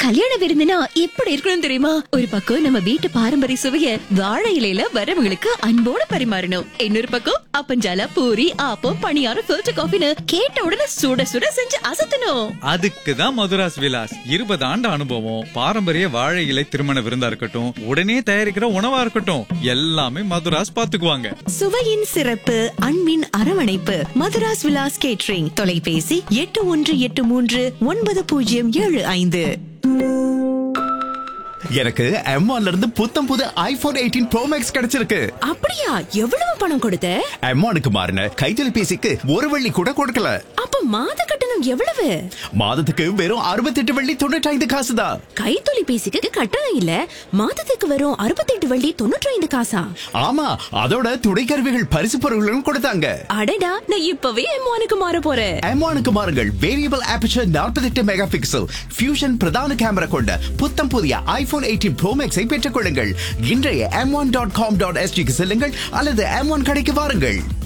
கல்யாண விருந்துனா எப்படி இருக்கணும் தெரியுமா ஒரு பக்கம் நம்ம வீட்டு பாரம்பரிய சுவைய வாழை இலையில வரவங்களுக்கு அன்போட பரிமாறணும் இன்னொரு பக்கம் அப்பஞ்சால பூரி ஆப்பம் பணியாரம் ஃபில்டர் காஃபின்னு கேட்ட உடனே சுட சுட செஞ்சு அசத்தணும் அதுக்கு தான் மதுராஸ் விலாஸ் இருபது ஆண்டு அனுபவம் பாரம்பரிய வாழை இலை திருமண விருந்தா இருக்கட்டும் உடனே தயாரிக்கிற உணவா இருக்கட்டும் எல்லாமே மதுராஸ் பாத்துக்குவாங்க சுவையின் சிறப்பு அன்பின் அரவணைப்பு மதுராஸ் விலாஸ் கேட்ரிங் தொலைபேசி எட்டு ஒன்று எட்டு மூன்று ஒன்பது பூஜ்ஜியம் ஏழு ஐந்து எனக்கு M1ல இருந்து புத்தம் புது ஐபோன் எயிட்டீன் ப்ரோ மேக்ஸ் கிடைச்சிருக்கு அப்படியா எவ்வளவு பணம் கொடுத்த M1க்கு மாறின கைத்தொலைபேசிக்கு ஒரு வெள்ளி கூட கொடுக்கல அப்ப மாத கட்டணம் எவ்வளவு மாதத்துக்கு வெறும் அறுபத்தெட்டு வெள்ளி தொண்ணூற்றி ஐந்து காசு தான் கைத்தொலைபேசிக்கு கட்டணம் இல்ல மாதத்துக்கு வரும் அறுபத்தெட்டு வள்ளி தொண்ணூற்றி ஐந்து காசா ஆமா அதோட துணை கருவிகள் பரிசு பொருள்களும் கொடுத்தாங்க அடடா நான் இப்பவே எம்மானுக்கு மாற போறேன் M1க்கு மாறுங்கள் variable aperture 48 megapixel fusion பிரதான கேமரா கொண்ட புத்தம் புதிய ஐபோன் எயிட்டீன் ப்ரோ மேக்ஸை பெற்றுக் கொள்ளுங்கள் இன்றைய M one dot com dot எஸ்டிக்கு செல்லுங்கள் அல்லது எம் ஒன் கடைக்கு வாருங்கள்